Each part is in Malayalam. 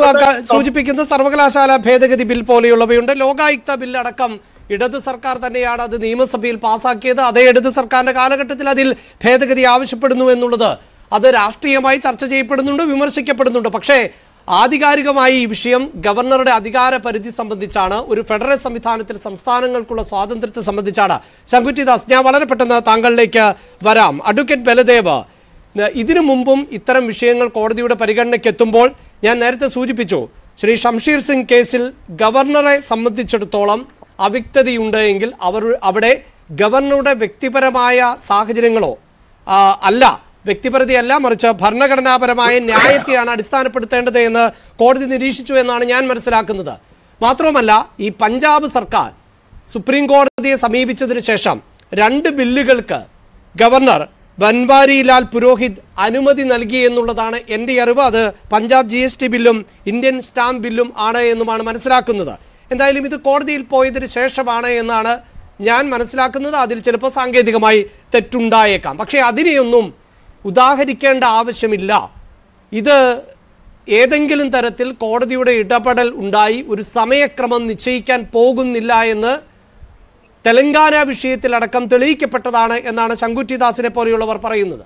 ക- സൂചിപ്പിക്കുന്ന സർവകലാശാല ഭേദഗതി ബിൽ പോലെയുള്ളവയുണ്ട് ലോകായുക്ത ബിൽ അടക്കം ഇടത് സർക്കാർ തന്നെയാണ് അത് നിയമസഭയിൽ പാസാക്കിയത് അതേ ഇടത് സർക്കാരിന്റെ കാലഘട്ടത്തിൽ അതിൽ ഭേദഗതി ആവശ്യപ്പെടുന്നു എന്നുള്ളത് അത് രാഷ്ട്രീയമായി ചർച്ച ചെയ്യപ്പെടുന്നുണ്ട് വിമർശിക്കപ്പെടുന്നുണ്ട് പക്ഷേ ആധികാരികമായി ഈ വിഷയം ഗവർണറുടെ അധികാര പരിധി സംബന്ധിച്ചാണ് ഒരു ഫെഡറൽ സംവിധാനത്തിൽ സംസ്ഥാനങ്ങൾക്കുള്ള സ്വാതന്ത്ര്യത്തെ സംബന്ധിച്ചാണ് ശങ്കുറ്റിദാസ് ഞാൻ വളരെ പെട്ടെന്ന് താങ്കളിലേക്ക് വരാം അഡ്വക്കേറ്റ് ബലദേവ് ന- ഇതിനു മുമ്പും ഇത്തരം വിഷയങ്ങൾ കോടതിയുടെ പരിഗണനയ്ക്ക് എത്തുമ്പോൾ ഞാൻ നേരത്തെ സൂചിപ്പിച്ചു ശ്രീ ഷംഷീർ സിംഗ് കേസിൽ ഗവർണറെ സംബന്ധിച്ചിടത്തോളം അവ്യക്തതയുണ്ട് എങ്കിൽ അവർ അവിടെ ഗവർണറുടെ വ്യക്തിപരമായ സാഹചര്യങ്ങളോ ആ, അല്ല വ്യക്തിപരതയല്ല മറിച്ച് ഭരണഘടനാപരമായ ന്യായത്തെയാണ് അടിസ്ഥാനപ്പെടുത്തേണ്ടത് എന്ന് കോടതി നിരീക്ഷിച്ചു എന്നാണ് ഞാൻ മനസ്സിലാക്കുന്നത് മാത്രവുമല്ല ഈ പഞ്ചാബ് സർക്കാർ സുപ്രീം കോടതിയെ സമീപിച്ചതിന് ശേഷം രണ്ട് ബില്ലുകൾക്ക് ഗവർണർ ബൻവാരിലാൽ പുരോഹിത് അനുമതി നൽകി എന്നുള്ളതാണ് എൻ്റെ അറിവ് അത് പഞ്ചാബ് ജി എസ് ടി ബില്ലും ഇന്ത്യൻ സ്റ്റാമ്പ് ബില്ലും ആണ് എന്നുമാണ് മനസ്സിലാക്കുന്നത് എന്തായാലും ഇത് കോടതിയിൽ പോയതിന് ശേഷമാണ് എന്നാണ് ഞാൻ മനസ്സിലാക്കുന്നത് അതിൽ ചിലപ്പോൾ സാങ്കേതികമായി തെറ്റുണ്ടായേക്കാം പക്ഷേ അതിനെയൊന്നും ഉദാഹരിക്കേണ്ട ആവശ്യമില്ല ഇത് ഏതെങ്കിലും തരത്തിൽ കോടതിയുടെ ഇടപെടൽ ഉണ്ടായി ഒരു സമയക്രമം നിശ്ചയിക്കാൻ പോകുന്നില്ല എന്ന് തെലങ്കാന വിഷയത്തിലടക്കം തെളിയിക്കപ്പെട്ടതാണ് എന്നാണ് ശങ്കുറ്റിദാസിനെ പോലെയുള്ളവർ പറയുന്നത്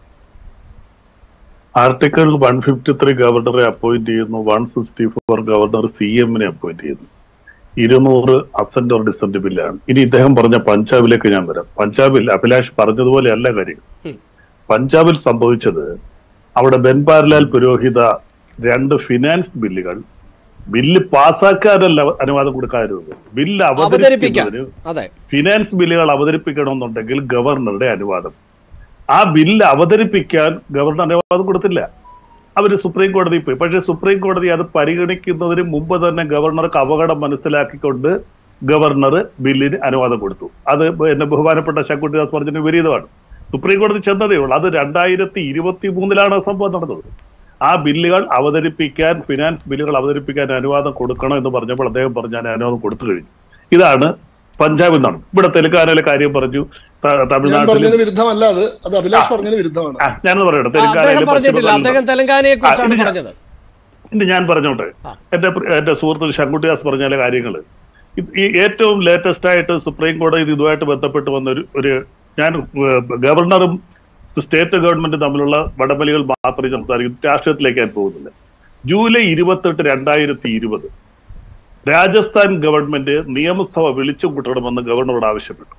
ആർട്ടിക്കിൾ വൺ ഫിഫ്റ്റി ത്രീ ഗവർണറെ അപ്പോയിന്റ് ചെയ്യുന്നു one sixty four governor C എമ്മിനെ അപ്പോയിന്റ് ചെയ്യുന്നു ഇരുന്നൂറ് അസന്റ് ഓർ ഡിസന്റ് ബില്ലാണ് ഇനി ഇദ്ദേഹം പറഞ്ഞ പഞ്ചാബിലേക്ക് ഞാൻ വരാം പഞ്ചാബിൽ അഭിലാഷ് പറഞ്ഞതുപോലെ അല്ല കാര്യം പഞ്ചാബിൽ സംഭവിച്ചത് അവിടെ ബെൻപാർലാൽ പുരോഹിത രണ്ട് ഫിനാൻസ് ബില്ലുകൾ ബില്ല് പാസ്സാക്കാനല്ല അനുവാദം കൊടുക്കാതിരുന്നത് ബില്ല് അവതരിപ്പിക്കാൻ അവതരിപ്പിക്കുന്നതിന് അതെ ഫിനാൻസ് ബില്ലുകൾ അവതരിപ്പിക്കണമെന്നുണ്ടെങ്കിൽ ഗവർണറുടെ അനുവാദം ആ ബില്ല് അവതരിപ്പിക്കാൻ ഗവർണർ അനുവാദം കൊടുത്തില്ല അവര് സുപ്രീം കോടതിയിൽ പോയി പക്ഷേ സുപ്രീം കോടതി അത് പരിഗണിക്കുന്നതിന് മുമ്പ് തന്നെ ഗവർണർക്ക് അപകടം മനസ്സിലാക്കിക്കൊണ്ട് ഗവർണർ ബില്ലിന് അനുവാദം കൊടുത്തു അത് എന്നെ ബഹുമാനപ്പെട്ട ശങ്കുട്ടിദാസ് പറഞ്ഞതിന് വിപരീതമാണ് സുപ്രീം കോടതി ചെന്നതേ ഉള്ളൂ അത് രണ്ടായിരത്തി ഇരുപത്തി മൂന്നിലാണ് ആ സംഭവം നടന്നത് ആ ബില്ലുകൾ അവതരിപ്പിക്കാൻ ഫിനാൻസ് ബില്ലുകൾ അവതരിപ്പിക്കാൻ അനുവാദം കൊടുക്കണം എന്ന് പറഞ്ഞപ്പോൾ അദ്ദേഹം പറഞ്ഞു ഞാൻ അനുവാദം കൊടുത്തു കഴിഞ്ഞു ഇതാണ് പഞ്ചാബിൽ നടന്നു ഇവിടെ തെലങ്കാനയിലെ കാര്യം പറഞ്ഞു ത- ഞാൻ തമിഴ്നാട്ടിൽ പറഞ്ഞതിന് വിരുദ്ധമല്ല അത് അത് അഭിലാഷ് പറഞ്ഞതിന് വിരുദ്ധമാണ് ആ, ഞാനത് പറയട്ടെ ആ, അദ്ദേഹം തെലങ്കാനയിലെ പറഞ്ഞിട്ടില്ല പശ്ചിമ അദ്ദേഹം തെലങ്കാനയെ കുറിച്ചാണ് ആ, ഇത് ഞാൻ- പറഞ്ഞത് ഇനി ഞാൻ പറഞ്ഞോട്ടെ ആ. എന്റെ പ്രി- എന്റെ സുഹൃത്ത് ശങ്കുട്ടിദാസ് പറഞ്ഞ കാര്യങ്ങൾ ഈ ഏറ്റവും ലേറ്റസ്റ്റ് ആയിട്ട് സുപ്രീം കോടതി ഇതുമായിട്ട് ബന്ധപ്പെട്ട് വന്ന ഒരു ഒരു ഞാൻ ഏഹ്, ഗവർണറും സ്റ്റേറ്റ് ഗവൺമെന്റും തമ്മിലുള്ള വടംവലികൾ മാത്രമേ സംസാരിക്കും രാഷ്ട്രീയത്തിലേക്ക് ഞാൻ പോകുന്നില്ല ജൂലൈ ഇരുപത്തെട്ട് രണ്ടായിരത്തി ഇരുപത് രാജസ്ഥാൻ ഗവൺമെന്റ് നിയമസഭ വിളിച്ചു കൂട്ടണമെന്ന് ഗവർണറോട് ആവശ്യപ്പെട്ടു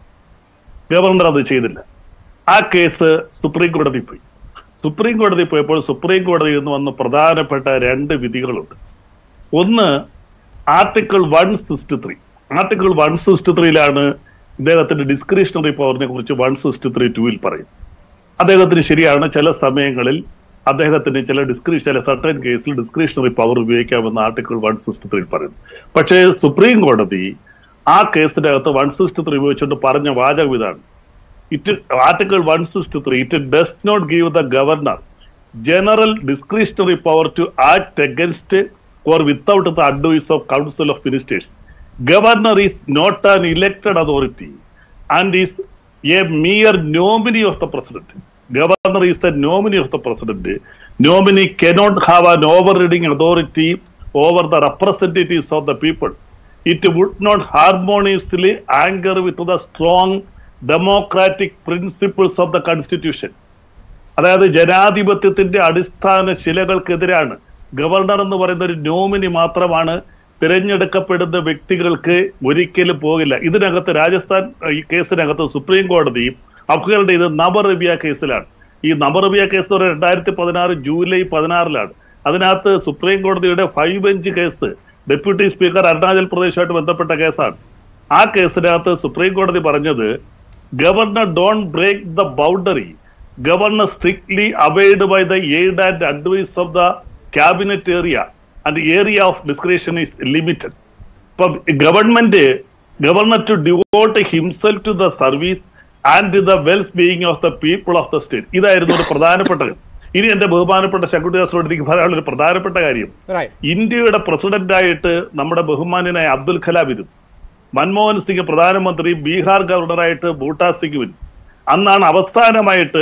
ഗവർണർ അത് ചെയ്തില്ല ആ കേസ് സുപ്രീം കോടതി പോയി സുപ്രീം കോടതി പോയപ്പോൾ സുപ്രീം കോടതിയിൽ നിന്ന് വന്ന പ്രധാനപ്പെട്ട രണ്ട് വിധികളുണ്ട് ഒന്ന് article one sixty three article one sixty ത്രീയിലാണ് ഇദ്ദേഹത്തിന്റെ ഡിസ്ക്രിഷണറി പവറിനെ കുറിച്ച് വൺ സിക്സ്റ്റി ത്രീ ടൂവിൽ പറയും അദ്ദേഹത്തിന് ശരിയാണ് ചില സമയങ്ങളിൽ അദ്ദേഹത്തിന് ചില ഡിസ്ക്രിഷ് ചില സർട്ടൻ കേസിൽ ഡിസ്ക്രിഷണറി പവർ ഉപയോഗിക്കാമെന്ന് ആർട്ടിക്കിൾ വൺ സിക്സ്റ്റി ത്രീ പറയുന്നു പക്ഷേ സുപ്രീം കോടതി ആ കേസിന്റെ അകത്ത് വൺ സിക്സ്റ്റി ത്രീ ഉപയോഗിച്ചുകൊണ്ട് പറഞ്ഞ വാചകം ഇതാണ് it article one sixty three it does not give the governor general discretionary power to act against or without the advice of Council of Ministers. Governor is not an elected authority and is a mere nominee of the president. Governor is a nominee of the president. Nominee cannot have an overriding authority over the representatives of the people. It would not harmoniously anger with the strong democratic principles of the constitution. അതായത് ജനാധിപത്യത്തിന്റെ അടിസ്ഥാന ശിലകൾക്കെതിരാണ് ഗവർണർ എന്ന് പറയുന്ന ഒരു നോമിനി മാത്രമാണ് തിരഞ്ഞെടുക്കപ്പെടുന്ന വ്യക്തികൾക്ക് ഒരിക്കലും പോകില്ല ഇതിനകത്ത് രാജസ്ഥാൻ ഏഹ്, ഈ കേസിനകത്ത് സുപ്രീം കോടതി അഫ്ഗറുടെ ഇത് നവറബിയ കേസിലാണ് ഈ നവറബിയ കേസ് എന്ന് പറയുന്നത് രണ്ടായിരത്തി പതിനാറ് ജൂലൈ പതിനാറിലാണ് അതിനകത്ത് സുപ്രീം കോടതിയുടെ five bench case deputy speaker Arunachal പ്രദേശുമായിട്ട് ബന്ധപ്പെട്ട കേസാണ് ആ കേസിനകത്ത് സുപ്രീം കോടതി പറഞ്ഞത് governor don't break the boundary governor strictly abide by the aid and advice of the cabinet area and area of description is limited ഇപ്പൊ government governor to devote himself to the service and the wells being of the people of the state ഇതായിരുന്നു ഒരു പ്രധാനപ്പെട്ട കാര്യം. ഇനി എന്റെ ബഹുമാനപ്പെട്ട ശങ്കുട്ടിദാസോട് എനിക്ക് പറയാനുള്ള ഒരു പ്രധാനപ്പെട്ട കാര്യം റൈറ്റ് ഇന്ത്യയുടെ പ്രസിഡന്റായിട്ട് നമ്മുടെ ബഹുമാന്യനായ അബ്ദുൽ കലാം ഇരുന്നു മൻമോഹൻ സിംഗ് പ്രധാനമന്ത്രി ബീഹാർ ഗവർണറായിട്ട് ബൂട്ടാ സിംഗ് വരും അന്നാണ് അവസാനമായിട്ട്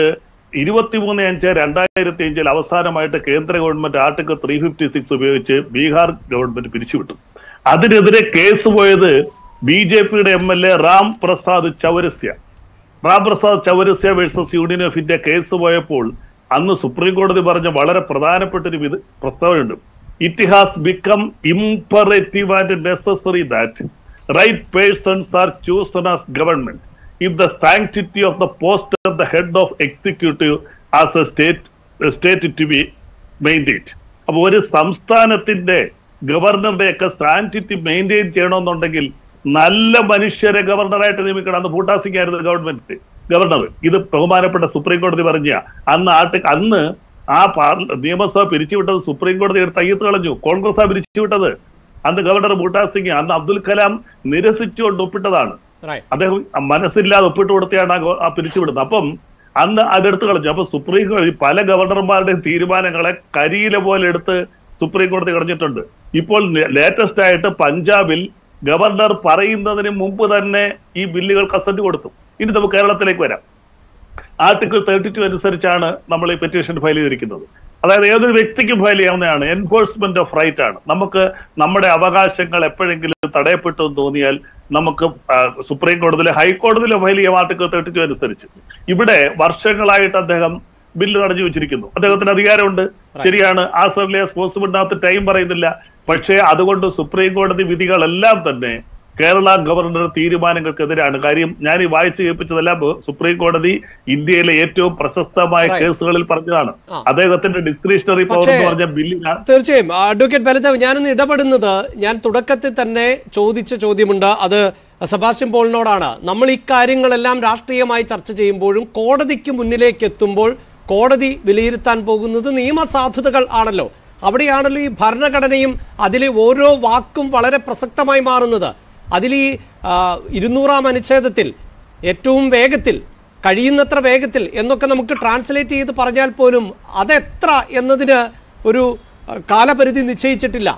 ഇരുപത്തിമൂന്ന് അഞ്ച് രണ്ടായിരത്തി അഞ്ചിൽ അവസാനമായിട്ട് കേന്ദ്ര government article three fifty six ഉപയോഗിച്ച് ബീഹാർ ഗവൺമെന്റ് പിരിച്ചുവിട്ടു അതിനെതിരെ കേസ് പോയത് ബി ജെ പിയുടെ M L A Ram Prasad Chaurasia Ram Prasad Chaurasia versus union of India case പോയപ്പോൾ അന്ന് സുപ്രീം കോടതി പറഞ്ഞ വളരെ പ്രധാനപ്പെട്ട ഒരു വിധ പ്രസ്താവനയുണ്ട് it has become imperative and necessary that right persons are chosen as government if the sanctity of the post of the head of executive as a state state to be maintain അപ്പൊ ഒരു സംസ്ഥാനത്തിന്റെ ഗവർണറുടെ ഒക്കെ സാൻറ്റിറ്റി മെയിൻറ്റെയിൻ ചെയ്യണമെന്നുണ്ടെങ്കിൽ നല്ല മനുഷ്യരെ ഗവർണറായിട്ട് നിയമിക്കണം അന്ന് ഭൂട്ടാസിക്കായിരുന്നു ഗവൺമെന്റ് ഗവർണർ ഇത് ബഹുമാനപ്പെട്ട സുപ്രീം കോടതി പറഞ്ഞ അന്ന് ആർട്ടി അന്ന് ആ പാർല നിയമസഭ പിരിച്ചുവിട്ടത് സുപ്രീം കോടതി എടുത്ത് അയ്യത്ത് കളഞ്ഞു കോൺഗ്രസ് ആ പിരിച്ചുവിട്ടത് അന്ന് ഗവർണർ ഭൂട്ടാ സിംഗ് അന്ന് അബ്ദുൽ കലാം നിരസിച്ചുകൊണ്ട് ഒപ്പിട്ടതാണ് റൈറ്റ് അദ്ദേഹം മനസ്സില്ലാതെ ഒപ്പിട്ട് കൊടുത്തെയാണ് ആ ഗവ- ആ പിരിച്ചുവിടുന്നത് അപ്പം അന്ന് അതെടുത്ത് കളഞ്ഞു അപ്പൊ സുപ്രീം കോടതി പല ഗവർണർമാരുടെയും തീരുമാനങ്ങളെ കരിയില പോലെ എടുത്ത് സുപ്രീം കോടതി കളഞ്ഞിട്ടുണ്ട് ഇപ്പോൾ ലേറ്റസ്റ്റ് ആയിട്ട് പഞ്ചാബിൽ ഗവർണർ പറയുന്നതിന് മുമ്പ് തന്നെ ഈ ബില്ലുകൾ കസന്റ് കൊടുത്തു ഇനി നമുക്ക് കേരളത്തിലേക്ക് വരാം ആർട്ടിക്കിൾ തേർട്ടി ടു അനുസരിച്ചാണ് നമ്മൾ ഈ പെറ്റീഷൻ ഫയൽ ചെയ്തിരിക്കുന്നത് അതായത് ഏതൊരു വ്യക്തിക്കും ഫയൽ ചെയ്യാവുന്നതാണ് എൻഫോഴ്സ്മെന്റ് ഓഫ് റൈറ്റ് ആണ് നമുക്ക് നമ്മുടെ അവകാശങ്ങൾ എപ്പോഴെങ്കിലും തടയപ്പെട്ടു എന്ന് തോന്നിയാൽ നമുക്ക് ആ, സുപ്രീം കോടതിയിലെ ഹൈക്കോടതിയിലെ ഫയൽ ചെയ്യാം ആർട്ടിക്കിൾ തേർട്ടി ടു അനുസരിച്ച് ഇവിടെ വർഷങ്ങളായിട്ട് അദ്ദേഹം ബില്ല് തടഞ്ഞു വെച്ചിരിക്കുന്നു അദ്ദേഹത്തിന് അധികാരമുണ്ട് ശരിയാണ് ആ സർലി പോസിബിളിനകത്ത് ടൈം പറയുന്നില്ല പക്ഷേ അതുകൊണ്ട് സുപ്രീം കോടതി വിധികളെല്ലാം തന്നെ കേരള ഗവർണർ തീരുമാനങ്ങൾക്കെതിരാണ് കാര്യം ഞാൻ ഈ വായിച്ചു കേൾപ്പിച്ചതെല്ലാം ബ- സുപ്രീം കോടതി ഇന്ത്യയിലെ ഏറ്റവും പ്രശസ്തമായ Right. കേസുകളിൽ പറഞ്ഞതാണ് ആ. അദ്ദേഹത്തിന്റെ ഡിസ്ക്രിഷണറി പവർ പക്ഷേ- എന്ന് പറഞ്ഞ ബില്ലിനാണ് തീർച്ചയായും അഡ്വക്കേറ്റ് ബലദേവ് ഞാനൊന്ന് ഇടപെടുന്നത് ഞാൻ തുടക്കത്തിൽ തന്നെ ചോദിച്ച ചോദ്യമുണ്ട് അത് സെബാസ്റ്റ്യൻ പോളിനോടാണ് നമ്മൾ ഈ കാര്യങ്ങളെല്ലാം രാഷ്ട്രീയമായി ചർച്ച ചെയ്യുമ്പോഴും കോടതിക്ക് മുന്നിലേക്ക് എത്തുമ്പോൾ കോടതി വിലയിരുത്താൻ പോകുന്നത് നിയമസാധുതകൾ ആണല്ലോ അവിടെയാണല്ലോ ഈ ഭരണഘടനയും അതിലെ ഓരോ വാക്കും വളരെ പ്രസക്തമായി മാറുന്നത് അതിൽ ഈ ആ, ഇരുന്നൂറാം അനുച്ഛേദത്തിൽ ഏറ്റവും വേഗത്തിൽ കഴിയുന്നത്ര വേഗത്തിൽ എന്നൊക്കെ നമുക്ക് ട്രാൻസ്ലേറ്റ് ചെയ്ത് പറഞ്ഞാൽ പോലും അതെത്ര എന്നതിന് ഒരു അഹ്, കാലപരിധി നിശ്ചയിച്ചിട്ടില്ല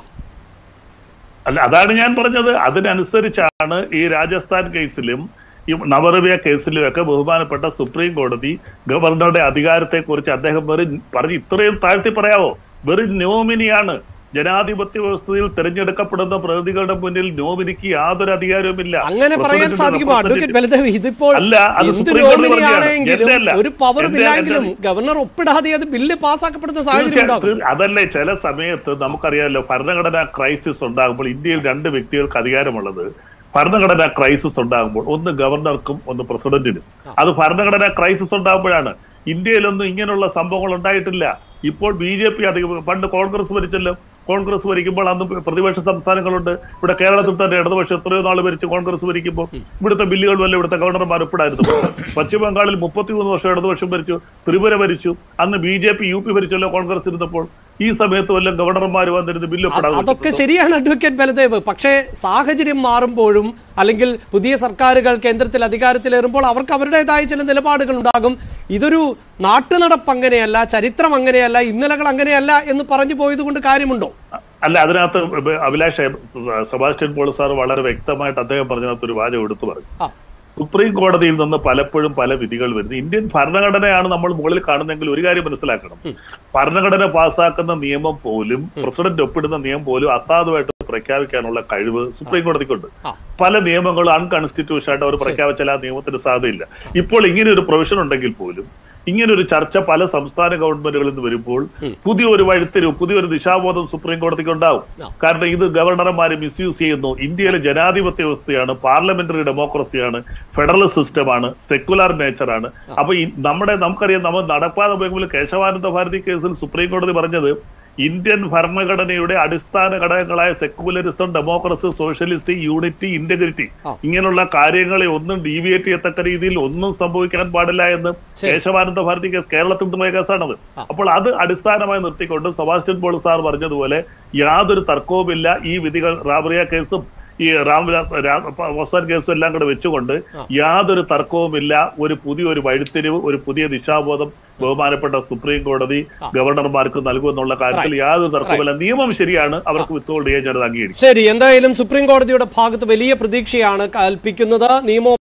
അല്ല അതാണ് ഞാൻ പറഞ്ഞത് അതിനനുസരിച്ചാണ് ഈ രാജസ്ഥാൻ കേസിലും ഈ നവറിവിയ കേസിലും ഒക്കെ ബഹുമാനപ്പെട്ട സുപ്രീം കോടതി ഗവർണറുടെ അധികാരത്തെ കുറിച്ച് അദ്ദേഹം വെറും പറഞ്ഞ് ഇത്രയും താഴ്ത്തി പറയാവോ വെറും നോമിനിയാണ് ജനാധിപത്യ വ്യവസ്ഥയിൽ തെരഞ്ഞെടുക്കപ്പെടുന്ന പ്രതികളുടെ മുന്നിൽ നോമിനിക്ക് യാതൊരു അധികാരവുമില്ല അങ്ങനെ പറയാൻ Representative സാധിക്കുമോ അഡ്വക്കേറ്റ് representative- ബലദേവ് ഇതിപ്പോൾ അല്ല, അത് എന്ത് സുപ്രീം കോടതി നോമിനിയാണെങ്കിലും പറഞ്ഞതാണ്. എന്റെ അല്ല. ഒരു പവറും എന്റെ- ഇല്ലായെങ്കിലും എന്റെ- ഗവർണർ ഒപ്പിടാതെ അത് ബില്ല് പാസ്സാക്കപ്പെടുന്ന സാഹചര്യം ഉണ്ടാകും തീർച്ചയായും. അതല്ലേ ചില സമയത്ത് നമുക്കറിയാമല്ലോ ഭരണഘടനാ ക്രൈസിസ് ഉണ്ടാകുമ്പോൾ ഇന്ത്യയിൽ രണ്ട് വ്യക്തികൾക്ക് അധികാരമുള്ളത് ഭരണഘടനാ ക്രൈസിസ് ഉണ്ടാകുമ്പോൾ ഒന്ന് ഗവർണർക്കും ഒന്ന് പ്രസിഡന്റിനും അത് ഭരണഘടനാ ക്രൈസിസ് ഉണ്ടാകുമ്പോഴാണ് ഇന്ത്യയിലൊന്നും ഇങ്ങനെയുള്ള സംഭവങ്ങൾ ഉണ്ടായിട്ടില്ല ഇപ്പോൾ ബി ജെ പി അധികം പണ്ട് കോൺഗ്രസ് ഭരിച്ചല്ലോ കോൺഗ്രസ് ഭരിക്കുമ്പോൾ അന്ന് പ്രതിപക്ഷ സംസ്ഥാനങ്ങളുണ്ട് ഇവിടെ കേരളത്തിൽ തന്നെ ഇടതുപക്ഷം എത്രയോ നാൾ ഭരിച്ച് കോൺഗ്രസ് ഭരിക്കുമ്പോൾ ഇവിടുത്തെ ബില്ലുകൾ വല്ല ഇവിടുത്തെ ഗവർണർമാർ ഒപ്പിടായിരുന്നു പശ്ചിമ ബംഗാളിൽ മുപ്പത്തിമൂന്ന് വർഷം ഇടതുപക്ഷം ഭരിച്ചു ത്രിപുര ഭരിച്ചു അന്ന് B J P U P ഭരിച്ചല്ലോ കോൺഗ്രസ് ഇരുന്നപ്പോൾ ഈ സമയത്ത് വല്ലതും ഗവർണർമാർ വന്നിരുന്ന് ബില്ല് ഒപ്പിടാതെ അതൊക്കെ ശരിയാണ് അഡ്വക്കേറ്റ് ബലദേവ് പക്ഷേ സാഹചര്യം മാറുമ്പോഴും അല്ലെങ്കിൽ പുതിയ സർക്കാരുകൾ കേന്ദ്രത്തിൽ അധികാരത്തിലേറുമ്പോൾ അവർക്ക് അവരുടേതായ ചില നിലപാടുകൾ ഉണ്ടാകും ഇതൊരു നാട്ടുനടപ്പ് അങ്ങനെയല്ല ചരിത്രം അങ്ങനെയല്ല ഇന്നലകൾ അങ്ങനെയല്ല എന്ന് പറഞ്ഞു പോയത് കൊണ്ട് കാര്യമുണ്ടോ അല്ല അതിനകത്ത് അഭിലാഷ് സെബാസ്റ്റ്യൻ പോൾ സാർ വളരെ വ്യക്തമായിട്ട് അദ്ദേഹം പറഞ്ഞതിനകത്ത് ഒരു വാചകം എടുത്തു പറഞ്ഞു ആ സുപ്രീം കോടതിയിൽ നിന്ന് പലപ്പോഴും പല വിധികൾ വരുന്നു ഇന്ത്യൻ ഭരണഘടനയാണ് നമ്മൾ മുകളിൽ കാണുന്നെങ്കിൽ ഒരു കാര്യം മനസ്സിലാക്കണം ഭരണഘടന പാസ്സാക്കുന്ന നിയമം പോലും പ്രസിഡന്റ് ഒപ്പിടുന്ന നിയമം പോലും അസാധുവായിട്ട് പ്രഖ്യാപിക്കാനുള്ള കഴിവ് സുപ്രീം കോടതിക്കുണ്ട് ആ. പല നിയമങ്ങളും അൺകോൺസ്റ്റിറ്റ്യൂഷൻ ആയിട്ട് അവർ പ്രഖ്യാപിച്ചാൽ ആ നിയമത്തിന് സാധ്യതയില്ല ഇപ്പോൾ ഇങ്ങനെ ഒരു പ്രൊവിഷൻ ഉണ്ടെങ്കിൽ പോലും ഇങ്ങനെ ഒരു ചർച്ച പല സംസ്ഥാന ഗവൺമെന്റുകളിൽ നിന്ന് വരുമ്പോൾ പുതിയൊരു വഴിത്തിരിവ് പുതിയൊരു ദിശാബോധം സുപ്രീം കോടതിക്ക് ഉണ്ടാവും ആ. കാരണം ഇത് ഗവർണർമാരെ മിസ്യൂസ് ചെയ്യുന്നു ഇന്ത്യയിലെ ജനാധിപത്യ വ്യവസ്ഥയാണ് പാർലമെന്ററി ഡെമോക്രസിയാണ് ഫെഡറൽ സിസ്റ്റമാണ് സെക്കുലർ നേച്ചറാണ് അപ്പൊ ഈ നമ്മുടെ നമുക്കറിയാം നമ്മൾ നടപ്പാതെ പോകുമ്പോൾ കേശവാനന്ദ ഭാരതി കേസിൽ സുപ്രീം കോടതി പറഞ്ഞത് ഇന്ത്യൻ ഭരണഘടനയുടെ അടിസ്ഥാന ഘടകങ്ങളായ secularism democracy socialist unity integrity ആ. ഇങ്ങനെയുള്ള കാര്യങ്ങളെ ഒന്നും ഡീവിയേറ്റ് ചെയ്യത്തക്ക രീതിയിൽ ഒന്നും സംഭവിക്കാൻ പാടില്ല എന്ന് ശരി. കേശവാനന്ദ ഭാരതി കേസ് കേരളത്തിൽ നിന്നുമായ കേസാണത് ആ. അപ്പോൾ അത് അടിസ്ഥാനമായി നിർത്തിക്കൊണ്ട് സെബാസ്റ്റ്യൻ പോൾ സാർ പറഞ്ഞതുപോലെ യാതൊരു തർക്കവുമില്ല ഈ വിധികൾ റാബറിയ കേസും ഈ രാംവിലാസ് വസാൻ കേസും എല്ലാം കൂടെ വെച്ചുകൊണ്ട് ആ. യാതൊരു തർക്കവുമില്ല ഒരു പുതിയൊരു വഴിത്തിരിവ് ഒരു പുതിയ ദിശാബോധം ബഹുമാനപ്പെട്ട സുപ്രീം കോടതി ഗവർണർമാർക്ക് നൽകുമെന്നുള്ള കാര്യത്തിൽ യാതൊരു തർക്കവുമില്ല നിയമം ശരിയാണ് അവർക്ക് വിത്തുകൊണ്ട് ചെയ്യാൻ ഞാനത് അംഗീകരിക്കും ശരി എന്തായാലും സുപ്രീം കോടതിയുടെ ഭാഗത്ത് വലിയ പ്രതീക്ഷയാണ് കൽപ്പിക്കുന്നത് നിയമം